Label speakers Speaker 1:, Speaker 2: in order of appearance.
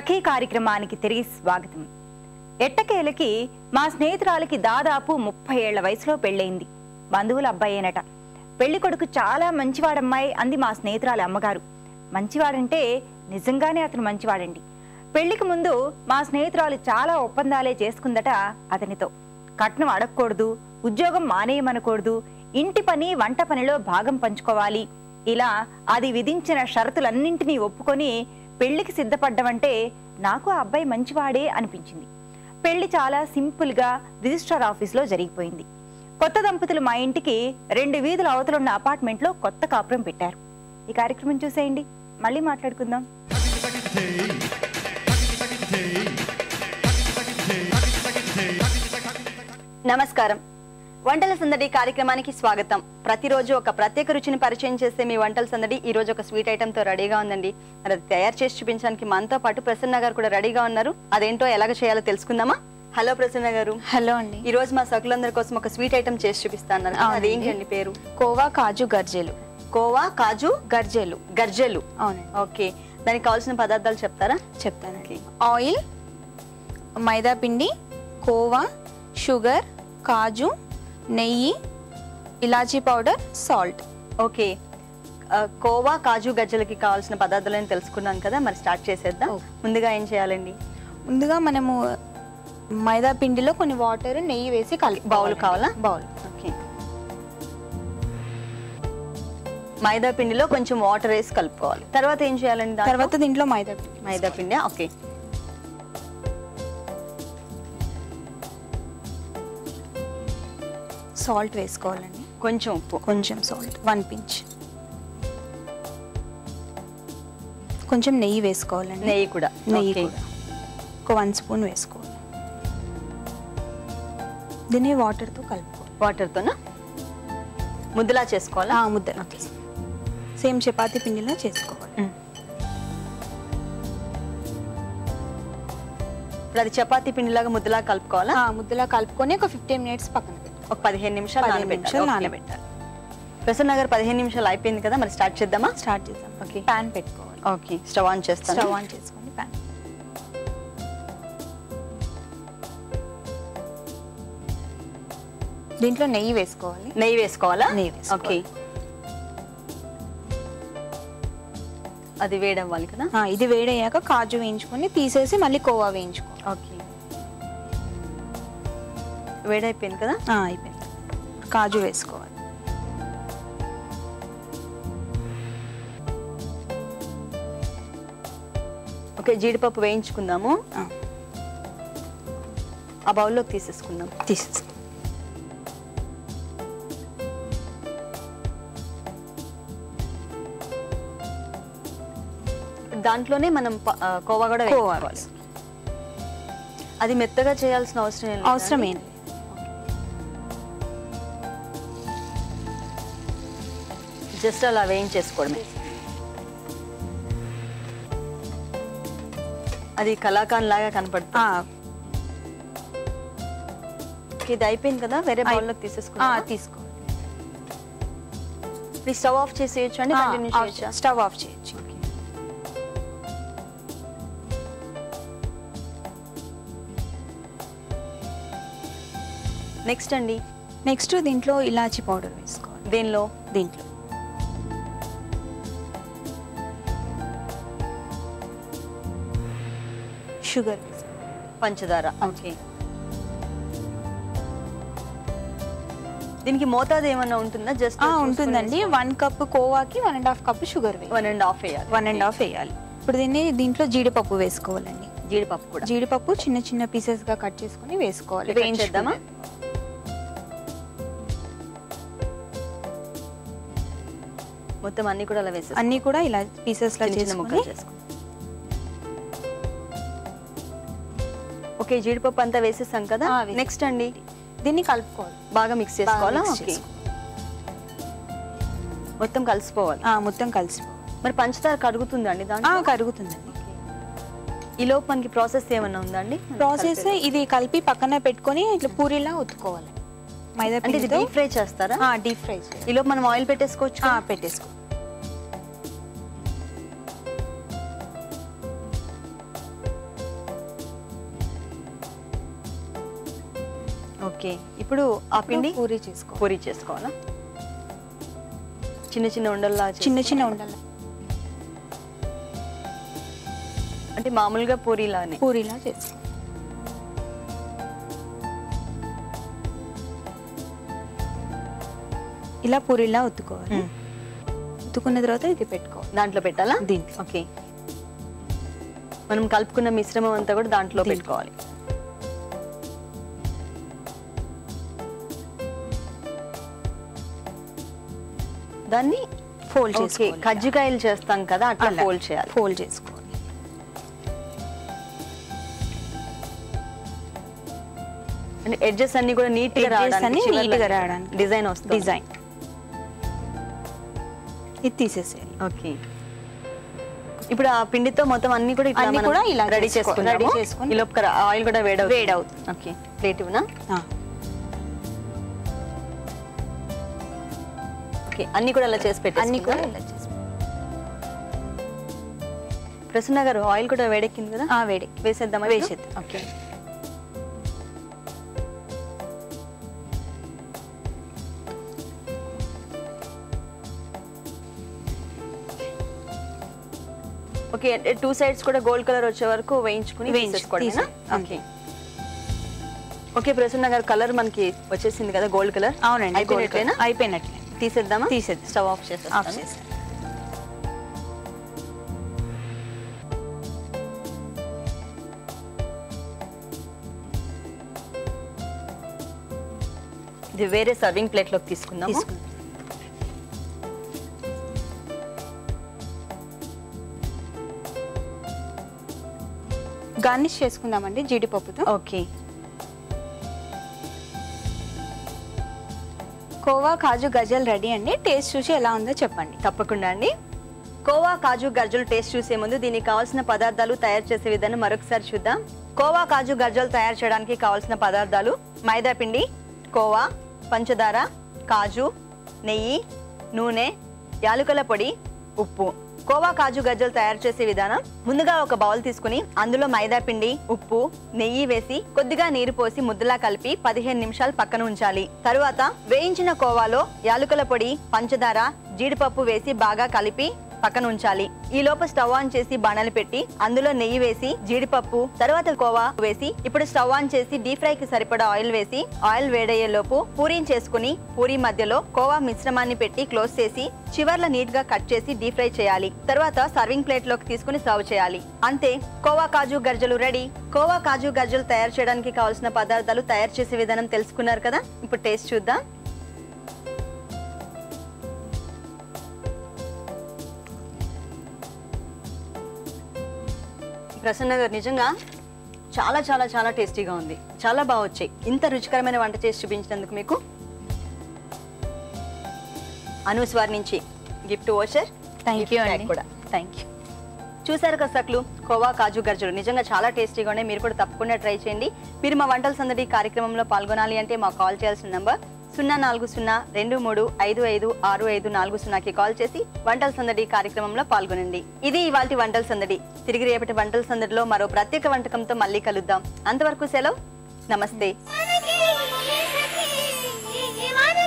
Speaker 1: సఖీ కార్యక్రమానికి తిరిగి స్వాగతం ఎట్టకేలకి మా స్నేహితురాలకి దాదాపు ముప్పై ఏళ్ల వయసులో పెళ్ళయింది బంధువుల అబ్బాయేనట పెళ్లి కొడుకు చాలా మంచివాడమ్మాయి అంది మా స్నేహితురాలి అమ్మగారు మంచివాడంటే నిజంగానే అతను మంచివాడండి పెళ్లికి ముందు మా స్నేహితురాలు చాలా ఒప్పందాలే చేసుకుందట అతనితో కట్నం అడగకూడదు ఉద్యోగం మానేయమనకూడదు ఇంటి పని వంట పనిలో భాగం పంచుకోవాలి ఇలా అది విధించిన షరతులన్నింటినీ ఒప్పుకొని పెళ్లికి సిద్ధపడ్డమంటే నాకు ఆ అబ్బాయి మంచివాడే అనిపించింది పెళ్లి చాలా సింపుల్ గా రిజిస్ట్రార్ ఆఫీస్ లో జరిగిపోయింది కొత్త దంపతులు మా ఇంటికి రెండు వీధుల అవతలున్న అపార్ట్మెంట్ లో కొత్త కాపురం పెట్టారు ఈ కార్యక్రమం చూసేయండి మళ్ళీ మాట్లాడుకుందాం
Speaker 2: నమస్కారం వంటల సందడి కార్యక్రమానికి స్వాగతం ప్రతిరోజు ఒక ప్రత్యేక రుచిని పరిచయం చేసే మీ వంటల సందడి ఈ రోజు ఒక స్వీట్ ఐటమ్ తో రెడీగా ఉందండి మరి అది తయారు చేసి చూపించడానికి మనతో పాటు ప్రసన్న గారు కూడా రెడీగా ఉన్నారు అదేంటో ఎలాగ చేయాలో తెలుసుకుందామా హలో ప్రసన్న గారు
Speaker 3: హలో అండి
Speaker 2: ఈ రోజు మా సకులందరి కోసం ఒక స్వీట్ ఐటమ్ చేసి చూపిస్తాను
Speaker 3: అవునండి.
Speaker 2: అదేంటండి పేరు
Speaker 3: కోవా కాజు గర్జెలు
Speaker 2: కోవా కాజు
Speaker 3: గర్జెలు
Speaker 2: గర్జెలు
Speaker 3: అవునండి
Speaker 2: ఓకే దానికి కావాల్సిన పదార్థాలు చెప్తారా
Speaker 3: చెప్తానండి ఆయిల్ మైదా పిండి కోవా షుగర్ కాజు నెయ్యి ఇలాచీ పౌడర్ సాల్ట్
Speaker 2: ఓకే ఆ, కోవా కాజు గజ్జలకి కావాల్సిన పదార్థాలను తెలుసుకున్నాం కదా మరి స్టార్ట్ చేసేద్దాం
Speaker 3: ఓకే.
Speaker 2: ముందుగా ఏం చేయాలండి
Speaker 3: ముందుగా మనము మైదా పిండిలో కొన్ని వాటర్ నెయ్యి వేసి కలిపి
Speaker 2: బౌల్ కావాలా?
Speaker 3: బౌల్
Speaker 2: ఓకే మైదా పిండిలో కొంచెం వాటర్ వేసి కలుపుకోవాలి తర్వాత ఏం చేయాలండి దాంట్లో?
Speaker 3: తర్వాత దీంట్లో మైదా పిండి
Speaker 2: మైదా పిండి ఓకే
Speaker 3: సాల్ట్ వేసుకోవాలండి
Speaker 2: కొంచెం ఉప్పు
Speaker 3: కొంచెం సాల్ట్ వన్ పించ్ కొంచెం నెయ్యి వేసుకోవాలండి
Speaker 2: నెయ్యి కూడా
Speaker 3: నెయ్యి
Speaker 2: ఓకే.
Speaker 3: కూడా ఒక వన్ స్పూన్ వేసుకోవాలి దీన్ని వాటర్తో కలుపుకోవాలి
Speaker 2: వాటర్తోనా ముద్దలా చేసుకోవాలా
Speaker 3: ఆ, ముద్ద సేమ్ చపాతీ పిండిలా చేసుకోవాలి
Speaker 2: మ్. ఇప్పుడు అది చపాతీ పిండిలాగా ముద్దలా కలుపుకోవాలా
Speaker 3: ఆ, ముద్దలా కలుపుకొని ఒక ఫిఫ్టీన్ మినిట్స్ పక్కన పెట్టుకోవాలి
Speaker 2: ఒక పదిహేను నిమిషాలు
Speaker 3: పదిహేను
Speaker 2: నానబెట్టాలి.
Speaker 3: నిమిషాలు
Speaker 2: ఓకే.
Speaker 3: నానబెట్టాలి
Speaker 2: ప్రసన్న గారు పదిహేను నిమిషాలు అయిపోయింది కదా మరి స్టార్ట్ చేద్దామా
Speaker 3: స్టార్ట్ చేద్దాం
Speaker 2: ఓకే.
Speaker 3: ప్యాన్ పెట్టుకోవాలి
Speaker 2: ఓకే స్టవ్ ఆన్ చేస్తాను
Speaker 3: స్టవ్ ఆన్ చేసుకొని ప్యాన్ దీంట్లో నెయ్యి వేసుకోవాలి
Speaker 2: నెయ్యి వేసుకోవాలా
Speaker 3: నెయ్యి వేసుకోవాలి.
Speaker 2: ఓకే అది వేడవ్వాలి కదా
Speaker 3: ఆ, ఇది వేడయ్యాక కాజు వేయించుకొని తీసేసి మళ్ళీ కోవా వేయించుకోవాలి
Speaker 2: ఓకే వేడైపోయింది కదా
Speaker 3: ఆ, అయిపోయింది కాజు వేసుకోవాలి
Speaker 2: ఓకే జీడిపప్పు వేయించుకుందాము
Speaker 3: ఆ,
Speaker 2: ఆ బౌల్లోకి తీసేసుకుందాం
Speaker 3: తీసేసుకో
Speaker 2: దాంట్లోనే మనం ప- ఆ, కోవా కూడా
Speaker 3: కోవా
Speaker 2: వేసుకోవాలి అది మెత్తగా చేయాల్సిన అవసరం ఏం
Speaker 3: అవసరం ఏం లేదు
Speaker 2: జస్ట్ అలా వేయించేసుకోవడమే అది కలాకాన్ లాగా కనపడుతుంది
Speaker 3: ఆ,
Speaker 2: ఓకే, ఇది అయిపోయింది కదా వేరే
Speaker 3: అయి-
Speaker 2: బౌల్లోకి
Speaker 3: ఆ,
Speaker 2: తీసేసుకుందాం
Speaker 3: తీసుకోవాలి
Speaker 2: ప్లీజ్ స్టవ్ ఆఫ్ చేసేయచ్చు అండి
Speaker 3: ఆ,
Speaker 2: కంటిన్యూ
Speaker 3: ఆఫ్
Speaker 2: చేయొచ్చా
Speaker 3: చే- స్టవ్ ఆఫ్ చేయొచ్చు
Speaker 2: నెక్స్ట్ అండి
Speaker 3: నెక్స్ట్ దీంట్లో ఇలాచీ పౌడర్ వేసుకోవాలి
Speaker 2: దేనిలో
Speaker 3: దీంట్లో షుగర్ వేసుకోవాలి
Speaker 2: పంచదార ఓకే దీనికి మోతాదు ఏమన్నా ఉంటుందా జస్ట్
Speaker 3: ఆ, ఉంటుందండి వన్ కప్ కోవాకి one and half cup sugar వేయాలి
Speaker 2: వన్ అండ్ హాఫ్ వేయాలి
Speaker 3: వన్ అండ్ హాఫ్ వేయాలి ఇప్పుడు దీన్ని దీంట్లో జీడిపప్పు వేసుకోవాలండి
Speaker 2: జీడిపప్పు కూడా
Speaker 3: జీడిపప్పు చిన్న చిన్న పీసెస్ గా కట్ చేసుకొని వేసుకోవాలి
Speaker 2: కట్
Speaker 3: వేయించుకున్నది.
Speaker 2: చేద్దామా? మొత్తం అన్ని కూడా అలా వేసేసి
Speaker 3: అన్ని కూడా ఇలా పీసెస్ లా
Speaker 2: చిన్న చిన్న
Speaker 3: చేసుకొని
Speaker 2: ముక్కలు చేసుకో ఓకే జీడిపప్పు అంతా వేసేసాం కదా
Speaker 3: ఆ, వేసేసాం.
Speaker 2: నెక్స్ట్ అండి
Speaker 3: దీన్ని కలుపుకోవాలి
Speaker 2: బాగా మిక్స్ చేసుకోవాలా
Speaker 3: mix
Speaker 2: ఓకే
Speaker 3: చేసుకోవాలి.
Speaker 2: మొత్తం కలిసిపోవాలి
Speaker 3: ఆ, మొత్తం కలిసిపోవాలి
Speaker 2: మరి పంచదార కరుగుతుందండి
Speaker 3: ఆ,
Speaker 2: దాంట్లో
Speaker 3: కరుగుతుందండి
Speaker 2: ఈ లోపు మనకి ప్రాసెస్ ఏమన్నా ఉందండి
Speaker 3: ప్రాసెస్ ఇది కలిపి పక్కన పెట్టుకొని ఇట్లా పూరిలా ఒత్తుకోవాలి మైదా
Speaker 2: అంటే ఇది
Speaker 3: పిండితో
Speaker 2: డీప్ ఫ్రై చేస్తారా
Speaker 3: డీప్ ఫ్రై చేయాలి
Speaker 2: ఈ లోపు మనం ఆయిల్ పెట్టేసుకోవచ్చు
Speaker 3: ఆ, పెట్టేసుకో
Speaker 2: ఓకే ఇప్పుడు ఆ పిండి
Speaker 3: పూరి చేసుకో
Speaker 2: పూరి చేసుకోవాలా చిన్న చిన్న ఉండల్లా చేసి-
Speaker 3: చిన్న చిన్న ఉండాలి
Speaker 2: అంటే మామూలుగా పూరిలానే
Speaker 3: పూరిలా చేసుకో ఇలా పూరిలా ఒత్తుకోవాలి
Speaker 2: మ్మ్.
Speaker 3: ఒత్తుకున్న తర్వాత ఇది పెట్టుకోవాలి
Speaker 2: దాంట్లో పెట్టాలా
Speaker 3: దీంట్లో.
Speaker 2: ఓకే మనం కలుపుకున్న మిశ్రమం అంతా కూడా దాంట్లో
Speaker 3: దీంట్లో.
Speaker 2: పెట్టుకోవాలి దాన్ని
Speaker 3: ఫోల్డ్
Speaker 2: ఓకే
Speaker 3: చేసుకోవాలి
Speaker 2: కజ్జికాయలు చేస్తాం కదా అట్లా
Speaker 3: అలా.
Speaker 2: ఫోల్డ్ చేయాలి
Speaker 3: ఫోల్డ్ చేసుకోవాలి
Speaker 2: అంటే ఎడ్జెస్ అన్ని కూడా నీట్ గా
Speaker 3: Edges
Speaker 2: రావడానికి
Speaker 3: అన్ని
Speaker 2: చివర్లో
Speaker 3: neat గా రావడానికి.
Speaker 2: డిజైన్ వస్తుంది
Speaker 3: డిజైన్ ఇది తీసేసేయాలి
Speaker 2: ఓకే ఇప్పుడు ఆ పిండితో మొత్తం అన్ని కూడా ఇట్లా
Speaker 3: అన్ని
Speaker 2: మనం
Speaker 3: కూడా ఇలా
Speaker 2: రెడీ
Speaker 3: చేసుకో-
Speaker 2: చేసుకున్నాము
Speaker 3: రెడీ చేసుకొని-
Speaker 2: ఈ లోపల ఆయిల్ కూడా వేడవుతుంది
Speaker 3: వేడవుతుంది.
Speaker 2: ఓకే ప్లేట్ ఇవ్వనా
Speaker 3: ఆ,
Speaker 2: ఓకే అన్ని కూడా అలా చేసి పెట్టి
Speaker 3: అన్ని కూడా ఇలా చేసుకో
Speaker 2: ప్రసన్న గారు ఆయిల్ కూడా వేడెక్కింది కదా
Speaker 3: ఆ, వేడి
Speaker 2: వేసేద్దామా
Speaker 3: వేసేద్దాం.
Speaker 2: ఓకే ఓకే టూ సైడ్స్ కూడా గోల్డ్ కలర్ వచ్చే వరకు వేయించుకుని
Speaker 3: వేయించు-
Speaker 2: వేయించుకోవడమేనా
Speaker 3: తీసే-
Speaker 2: ఓకే ఓకే ప్రసన్న గారు కలర్ మనకి వచ్చేసింది కదా గోల్డ్ కలర్
Speaker 3: అవునండి
Speaker 2: అయిపోయినట్లేనా
Speaker 3: అయిపోయినట్లే
Speaker 2: తీసేద్దామా
Speaker 3: తీసేద్దాం.
Speaker 2: స్టవ్ ఆఫ్
Speaker 3: ఆఫ్
Speaker 2: చేసేస్తాను
Speaker 3: చేసాను
Speaker 2: ఇది వేరే సర్వింగ్ ప్లేట్ లోకి తీసుకుందాం
Speaker 3: తీసుకుందాం గార్నిష్ చేసుకుందామండి జీడిపప్పుతో
Speaker 2: ఓకే
Speaker 3: కోవా కాజు గజల్ రెడీ అండి టేస్ట్ చూసి ఎలా ఉందో చెప్పండి
Speaker 2: తప్పకుండా అండి కోవా కాజు గర్జలు టేస్ట్ చూసే ముందు దీనికి కావాల్సిన పదార్థాలు తయారు చేసే విధానం మరొకసారి చూద్దాం కోవా కాజు గర్జలు తయారు చేయడానికి కావాల్సిన పదార్థాలు మైదా పిండి కోవా పంచదార కాజు నెయ్యి నూనె యాలకుల పొడి ఉప్పు కోవా కాజు గజ్జలు తయారు చేసే విధానం ముందుగా ఒక బౌల్ తీసుకుని అందులో మైదా పిండి ఉప్పు నెయ్యి వేసి కొద్దిగా నీరు పోసి ముద్దలా కలిపి పదిహేను నిమిషాలు పక్కన ఉంచాలి తరువాత వేయించిన కోవాలో యాలకుల పొడి పంచదార జీడిపప్పు వేసి బాగా కలిపి పక్కన ఉంచాలి ఈ లోపు స్టవ్ ఆన్ చేసి బాణలు పెట్టి అందులో నెయ్యి వేసి జీడిపప్పు తర్వాత కోవా వేసి ఇప్పుడు స్టవ్ ఆన్ చేసి డీప్ ఫ్రై కి సరిపడా ఆయిల్ వేసి ఆయిల్ వేడయ్యే లోపు పూరీని చేసుకుని పూరి మధ్యలో కోవా మిశ్రమాన్ని పెట్టి క్లోజ్ చేసి చివర్ల నీట్ గా కట్ చేసి డీప్ ఫ్రై చేయాలి తర్వాత సర్వింగ్ ప్లేట్ లోకి తీసుకుని సర్వ్ చేయాలి అంతే కోవా కాజు గర్జలు రెడీ కోవా కాజు గర్జలు తయారు చేయడానికి కావాల్సిన పదార్థాలు తయారు చేసే విధానం తెలుసుకున్నారు కదా ఇప్పుడు టేస్ట్ చూద్దాం ప్రసన్న గారు నిజంగా చాలా చాలా చాలా టేస్టీగా ఉంది చాలా బాగా వచ్చాయి ఇంత రుచికరమైన వంట చేసి చూపించినందుకు మీకు అనూస్ వారి నుంచి గిఫ్ట్ ఓచర్
Speaker 3: థ్యాంక్ యూ అండి
Speaker 2: కూడా
Speaker 3: థ్యాంక్ యూ
Speaker 2: చూసారు కదా సక్లు కోవా కాజు గర్జలు నిజంగా చాలా టేస్టీగా ఉన్నాయి మీరు కూడా తప్పకుండా ట్రై చేయండి మీరు మా వంటల సందడి కార్యక్రమంలో పాల్గొనాలి అంటే మాకు కాల్ చేయాల్సిన నంబర్ సున్నా నాలుగు సున్నా రెండు మూడు ఐదు ఐదు ఆరు ఐదు నాలుగు సున్నాకి కాల్ చేసి వంటల సందడి కార్యక్రమంలో పాల్గొనండి ఇది ఇవాళ వంటల సందడి తిరిగి రేపటి వంటల సందడిలో మరో ప్రత్యేక వంటకంతో మళ్ళీ కలుద్దాం అంతవరకు సెలవు నమస్తే
Speaker 4: మనకి